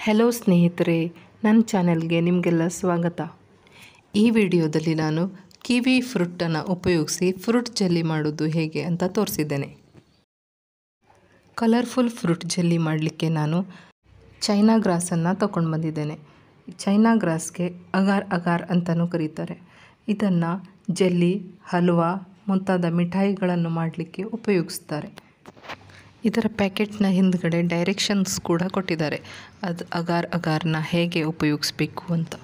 hello ಸ್ನೇಹಿತರೆ ನನ್ನ ಚಾನೆಲ್ಗೆ ನಿಮಗೆಲ್ಲ ಸ್ವಾಗತ ಈ ವಿಡಿಯೋದಲ್ಲಿ ನಾನು ಕಿವಿ ಫ್ರೂಟನ್ನು ಉಪಯೋಗಿಸಿ ಫ್ರೂಟ್ ಜೆಲ್ಲಿ ಮಾಡೋದು ಹೇಗೆ ಅಂತ ತೋರಿಸಿದ್ದೇನೆ ಕಲರ್ಫುಲ್ ಫ್ರೂಟ್ ಜೆಲ್ಲಿ ಮಾಡಲಿಕ್ಕೆ ನಾನು ಚೈನಾ ಗ್ರಾಸನ್ನು ತಗೊಂಡು ಬಂದಿದ್ದೇನೆ ಚೈನಾ ಗ್ರಾಸ್ಗೆ ಅಗಾರ್ ಅಗಾರ್ ಅಂತಲೂ ಕರೀತಾರೆ ಇದನ್ನು ಜೆಲ್ಲಿ ಹಲ್ವಾ ಮುಂತಾದ ಮಿಠಾಯಿಗಳನ್ನು ಮಾಡಲಿಕ್ಕೆ ಉಪಯೋಗಿಸ್ತಾರೆ ಇದರ ಪ್ಯಾಕೆಟ್ನ ಹಿಂದ್ಗಡೆ ಡೈರೆಕ್ಷನ್ಸ್ ಕೂಡ ಕೊಟ್ಟಿದ್ದಾರೆ ಅದು ಅಗಾರ್ ಅಗಾರ್ನ ಹೇಗೆ ಉಪಯೋಗಿಸ್ಬೇಕು ಅಂತ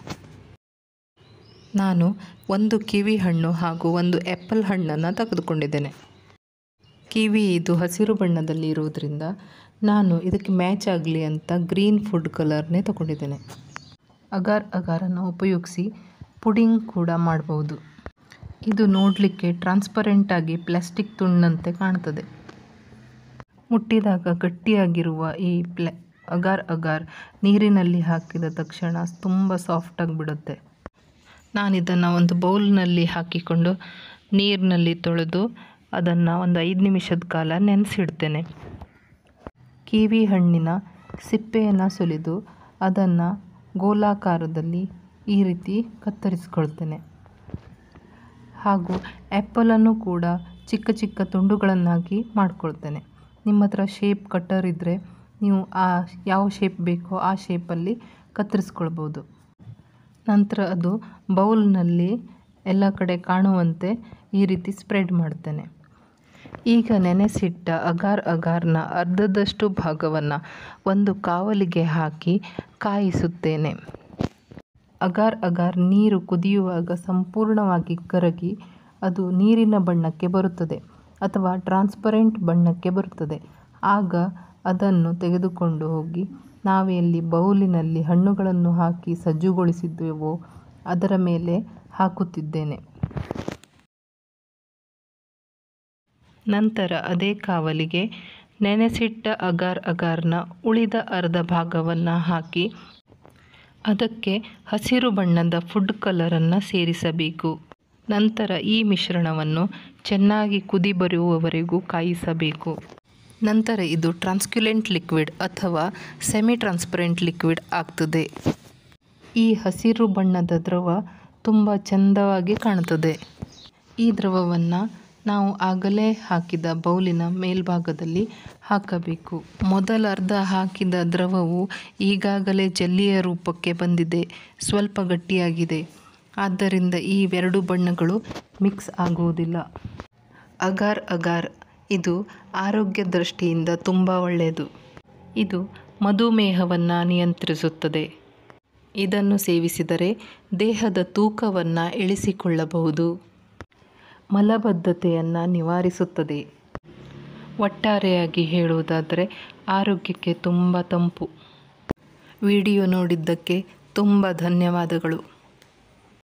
ನಾನು ಒಂದು ಕಿವಿ ಹಣ್ಣು ಹಾಗೂ ಒಂದು ಆ್ಯಪಲ್ ಹಣ್ಣನ್ನು ತೆಗೆದುಕೊಂಡಿದ್ದೇನೆ ಕಿವಿ ಇದು ಹಸಿರು ಬಣ್ಣದಲ್ಲಿ ಇರುವುದರಿಂದ ನಾನು ಇದಕ್ಕೆ ಮ್ಯಾಚ್ ಆಗಲಿ ಅಂತ ಗ್ರೀನ್ ಫುಡ್ ಕಲರ್ನೇ ತಗೊಂಡಿದ್ದೇನೆ ಅಗಾರ್ ಅಗಾರನ್ನು ಉಪಯೋಗಿಸಿ ಪುಡಿಂಗ್ ಕೂಡ ಮಾಡ್ಬೋದು ಇದು ನೋಡಲಿಕ್ಕೆ ಟ್ರಾನ್ಸ್ಪರೆಂಟಾಗಿ ಪ್ಲಾಸ್ಟಿಕ್ ತುಂಡಂತೆ ಕಾಣ್ತದೆ ಮುಟ್ಟಿದಾಗ ಗಟ್ಟಿಯಾಗಿರುವ ಈ ಪ್ಲ ಅಗಾರ್ ಅಗಾರ್ ನೀರಿನಲ್ಲಿ ಹಾಕಿದ ತಕ್ಷಣ ತುಂಬ ಸಾಫ್ಟಾಗಿ ಬಿಡುತ್ತೆ ನಾನು ಇದನ್ನು ಒಂದು ಬೌಲ್ನಲ್ಲಿ ಹಾಕಿಕೊಂಡು ನೀರಿನಲ್ಲಿ ತೊಳೆದು ಅದನ್ನು ಒಂದು ಐದು ನಿಮಿಷದ ಕಾಲ ನೆನೆಸಿಡ್ತೇನೆ ಕಿವಿ ಹಣ್ಣಿನ ಸಿಪ್ಪೆಯನ್ನು ಸುಲಿದು ಅದನ್ನು ಗೋಲಾಕಾರದಲ್ಲಿ ಈ ರೀತಿ ಕತ್ತರಿಸ್ಕೊಳ್ತೇನೆ ಹಾಗೂ ಆ್ಯಪಲನ್ನು ಕೂಡ ಚಿಕ್ಕ ಚಿಕ್ಕ ತುಂಡುಗಳನ್ನಾಗಿ ಮಾಡ್ಕೊಳ್ತೇನೆ ನಿಮ್ಮ ಹತ್ರ ಶೇಪ್ ಕಟ್ಟರ್ ಇದ್ದರೆ ನೀವು ಆ ಯಾವ ಶೇಪ್ ಬೇಕೋ ಆ ಶೇಪಲ್ಲಿ ಕತ್ತರಿಸ್ಕೊಳ್ಬೋದು ನಂತರ ಅದು ಬೌಲ್ನಲ್ಲಿ ಎಲ್ಲ ಕಡೆ ಕಾಣುವಂತೆ ಈ ರೀತಿ ಸ್ಪ್ರೆಡ್ ಮಾಡ್ತೇನೆ ಈಗ ನೆನೆಸಿಟ್ಟ ಅಗಾರ್ ಅಗಾರ್ನ ಅರ್ಧದಷ್ಟು ಭಾಗವನ್ನು ಒಂದು ಕಾವಲಿಗೆ ಹಾಕಿ ಕಾಯಿಸುತ್ತೇನೆ ಅಗಾರ್ ಅಗಾರ್ ನೀರು ಕುದಿಯುವಾಗ ಸಂಪೂರ್ಣವಾಗಿ ಕರಗಿ ಅದು ನೀರಿನ ಬಣ್ಣಕ್ಕೆ ಬರುತ್ತದೆ ಅಥವಾ ಟ್ರಾನ್ಸ್ಪರೆಂಟ್ ಬಣ್ಣಕ್ಕೆ ಬರುತ್ತದೆ ಆಗ ಅದನ್ನು ತೆಗೆದುಕೊಂಡು ಹೋಗಿ ನಾವೆಲ್ಲಿ ಬೌಲಿನಲ್ಲಿ ಹಣ್ಣುಗಳನ್ನು ಹಾಕಿ ಸಜ್ಜುಗೊಳಿಸಿದ್ದೇವೋ ಅದರ ಮೇಲೆ ಹಾಕುತ್ತಿದ್ದೇನೆ ನಂತರ ಅದೇ ಕಾವಲಿಗೆ ನೆನೆಸಿಟ್ಟ ಅಗಾರ್ ಅಗಾರ್ನ ಉಳಿದ ಅರ್ಧ ಭಾಗವನ್ನು ಹಾಕಿ ಅದಕ್ಕೆ ಹಸಿರು ಬಣ್ಣದ ಫುಡ್ ಕಲರನ್ನು ಸೇರಿಸಬೇಕು ನಂತರ ಈ ಮಿಶ್ರಣವನ್ನು ಚೆನ್ನಾಗಿ ಕುದಿ ಬರುವವರೆಗೂ ಕಾಯಿಸಬೇಕು ನಂತರ ಇದು ಟ್ರಾನ್ಸ್ಕ್ಯುಲೆಂಟ್ ಲಿಕ್ವಿಡ್ ಅಥವಾ ಸೆಮಿ ಟ್ರಾನ್ಸ್ಪರೆಂಟ್ ಲಿಕ್ವಿಡ್ ಆಗ್ತದೆ ಈ ಹಸಿರು ಬಣ್ಣದ ದ್ರವ ತುಂಬ ಚೆಂದವಾಗಿ ಕಾಣುತ್ತದೆ ಈ ದ್ರವವನ್ನು ನಾವು ಆಗಲೇ ಹಾಕಿದ ಬೌಲಿನ ಮೇಲ್ಭಾಗದಲ್ಲಿ ಹಾಕಬೇಕು ಮೊದಲ ಅರ್ಧ ಹಾಕಿದ ದ್ರವವು ಈಗಾಗಲೇ ಜಲ್ಲಿಯ ರೂಪಕ್ಕೆ ಬಂದಿದೆ ಸ್ವಲ್ಪ ಗಟ್ಟಿಯಾಗಿದೆ ಆದ್ದರಿಂದ ಈ ಎರಡು ಬಣ್ಣಗಳು ಮಿಕ್ಸ್ ಆಗುವುದಿಲ್ಲ ಅಗಾರ್ ಅಗಾರ್ ಇದು ಆರೋಗ್ಯ ದೃಷ್ಟಿಯಿಂದ ತುಂಬ ಒಳ್ಳೆಯದು ಇದು ಮಧುಮೇಹವನ್ನು ನಿಯಂತ್ರಿಸುತ್ತದೆ ಇದನ್ನು ಸೇವಿಸಿದರೆ ದೇಹದ ತೂಕವನ್ನು ಇಳಿಸಿಕೊಳ್ಳಬಹುದು ಮಲಬದ್ಧತೆಯನ್ನು ನಿವಾರಿಸುತ್ತದೆ ಒಟ್ಟಾರೆಯಾಗಿ ಹೇಳುವುದಾದರೆ ಆರೋಗ್ಯಕ್ಕೆ ತುಂಬ ತಂಪು ವಿಡಿಯೋ ನೋಡಿದ್ದಕ್ಕೆ ತುಂಬ ಧನ್ಯವಾದಗಳು